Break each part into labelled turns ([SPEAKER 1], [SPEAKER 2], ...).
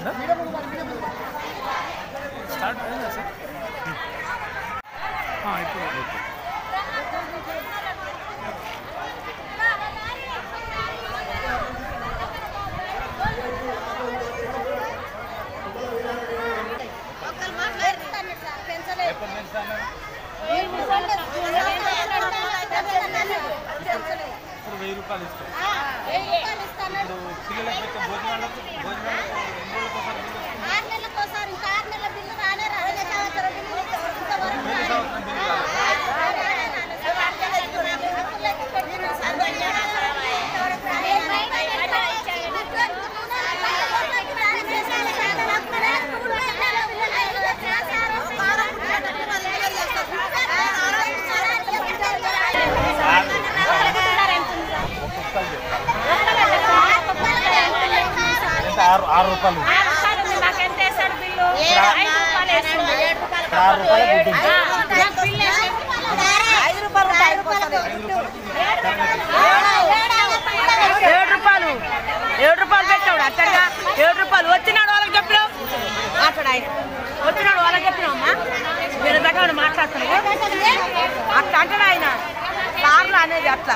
[SPEAKER 1] అయిందా స్టార్ట్ అయిందా సార్ ఆ, ఇప్పుడు ఓకే
[SPEAKER 2] ఒక్కరు మాట్లాడుతాను సార్ పెంచలేదు
[SPEAKER 3] ఇప్పుడు వెయ్యి రూపాయలు ఇస్తాం
[SPEAKER 2] వెయ్యి రూపాయలు ఇస్తాను
[SPEAKER 3] ఇప్పుడు పిల్లలకు పెట్టే భోజనాలకు భోజనాలకు ఎన్ని రోజులకు ఒకసారి బిల్లు వస్తుంది?
[SPEAKER 2] ఆరు నెలలకు ఒకసారి ఇంకా ఆరు నెలల బిల్లు రానే రాలేదు సంవత్సరం బిల్లు ఇంతవరకు ఇంతవరకు
[SPEAKER 3] పోయిన సంవత్సరం బిల్లు రాలేదు. ఒక్కొక్కరు చెప్పు. ఎంత ఆరు ఆరు రూపాయలు
[SPEAKER 4] మాకెంత వేసాడు బిల్లు ఐదు రూపాయలు వేస్తుండు.
[SPEAKER 3] ఇప్పుడు ఆరు రూపాయలు గుడ్డు
[SPEAKER 4] నాకు బిల్లు వేసి
[SPEAKER 2] ఐదు రూపాయలు ఐదు రూపాయలు
[SPEAKER 5] ఏడు రూపాయలు ఏడు రూపాయలు పెట్టాడు అట్టగా ఏడు రూపాయలు వచ్చినాడు వాళ్ళకి చెప్పినావు మాట్లాడు ఆయన వచ్చినాడు వాళ్ళకి చెప్పినావు అమ్మా మీరు దగ్గర మాట్లాడుతున్నావు అట్లా అంటాడు ఆయన కార్లు అనేది అట్లా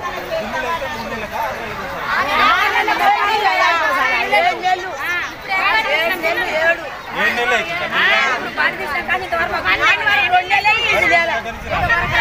[SPEAKER 5] ఏడు నెలలు ఏడు నెలలు ఏడు
[SPEAKER 3] ఏడు నెలలు అవుతుందా?
[SPEAKER 5] పది దివసాలు కానీ ఇంతవరకు రెండు నెలలు ఐదు నెలలు